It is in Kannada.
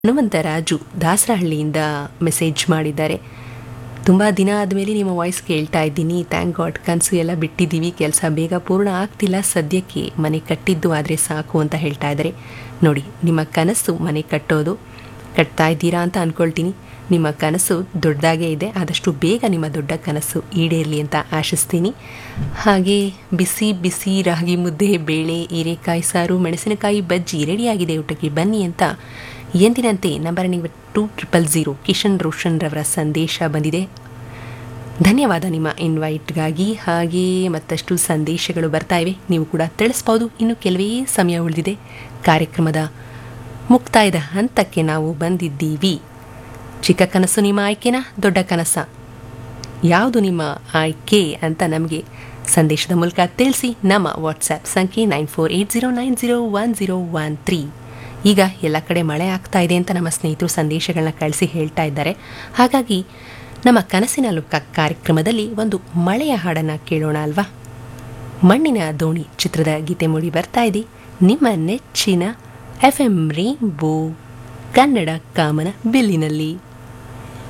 ಹನುಮಂತರಾಜು ದಾಸರಹಳ್ಳಿಯಿಂದ ಮೆಸೇಜ್ ಮಾಡಿದ್ದಾರೆ ತುಂಬ ದಿನ ಆದಮೇಲೆ ನಿಮ್ಮ ವಾಯ್ಸ್ ಕೇಳ್ತಾ ಇದ್ದೀನಿ ಥ್ಯಾಂಕ್ ಗಾಡ್ ಕನಸು ಎಲ್ಲ ಬಿಟ್ಟಿದ್ದೀವಿ ಕೆಲಸ ಬೇಗ ಪೂರ್ಣ ಆಗ್ತಿಲ್ಲ ಸದ್ಯಕ್ಕೆ ಮನೆ ಕಟ್ಟಿದ್ದು ಆದರೆ ಸಾಕು ಅಂತ ಹೇಳ್ತಾ ಇದ್ದಾರೆ ನೋಡಿ ನಿಮ್ಮ ಕನಸು ಮನೆ ಕಟ್ಟೋದು ಕಟ್ತಾ ಇದ್ದೀರಾ ಅಂತ ಅಂದ್ಕೊಳ್ತೀನಿ ನಿಮ್ಮ ಕನಸು ದೊಡ್ಡದಾಗೇ ಇದೆ ಆದಷ್ಟು ಬೇಗ ನಿಮ್ಮ ದೊಡ್ಡ ಕನಸು ಈಡೇರಲಿ ಅಂತ ಆಶಿಸ್ತೀನಿ ಹಾಗೆ ಬಿಸಿ ಬಿಸಿ ರಾಗಿ ಮುದ್ದೆ ಬೇಳೆ ಹೀರೆಕಾಯಿ ಸಾರು ಮೆಣಸಿನಕಾಯಿ ಬಜ್ಜಿ ರೆಡಿಯಾಗಿದೆ ಊಟಕ್ಕೆ ಬನ್ನಿ ಅಂತ ಎಂದಿನಂತೆ ನಂಬರ್ ನೀವು two triple zero Kishan Roshan ರವರ ಸಂದೇಶ ಬಂದಿದೆ ಧನ್ಯವಾದ ನಿಮ್ಮ ಇನ್ವೈಟ್ಗಾಗಿ ಹಾಗೆ ಮತ್ತಷ್ಟು ಸಂದೇಶಗಳು ಬರ್ತಾ ಇವೆ ನೀವು ಕೂಡ ತಿಳಿಸ್ಬೋದು ಇನ್ನು ಕೆಲವೇ ಸಮಯ ಉಳಿದಿದೆ ಕಾರ್ಯಕ್ರಮದ ಮುಕ್ತಾಯದ ಹಂತಕ್ಕೆ ನಾವು ಬಂದಿದ್ದೀವಿ ಚಿಕ್ಕ ಕನಸು ನಿಮ್ಮ ಆಯ್ಕೆನಾ ದೊಡ್ಡ ಕನಸ ಯಾವುದು ನಿಮ್ಮ ಆಯ್ಕೆ ಅಂತ ನಮಗೆ ಸಂದೇಶದ ಮೂಲಕ ತಿಳಿಸಿ ನಮ್ಮ ವಾಟ್ಸ್ಆ್ಯಪ್ ಸಂಖ್ಯೆ nine four eight zero nine zero one zero one three ಈಗ ಎಲ್ಲ ಕಡೆ ಮಳೆ ಆಗ್ತಾ ಇದೆ ಅಂತ ನಮ್ಮ ಸ್ನೇಹಿತರು ಸಂದೇಶಗಳನ್ನ ಕಳಿಸಿ ಹೇಳ್ತಾ ಇದ್ದಾರೆ ಹಾಗಾಗಿ ನಮ್ಮ ಕನಸಿನ ಲುಕ್ಕ ಕಾರ್ಯಕ್ರಮದಲ್ಲಿ ಒಂದು ಮಳೆಯ ಹಾಡನ್ನು ಕೇಳೋಣ ಅಲ್ವಾ ಮಣ್ಣಿನ ದೋಣಿ ಚಿತ್ರದ ಗೀತೆ ಮೂಡಿ ಬರ್ತಾ ಇದೆ ನಿಮ್ಮ ನೆಚ್ಚಿನ ಎಫ್ ಎಂ ರೇಂಬೋ ಕನ್ನಡ ಕಾಮನ ಬಿಲ್ಲಿನಲ್ಲಿ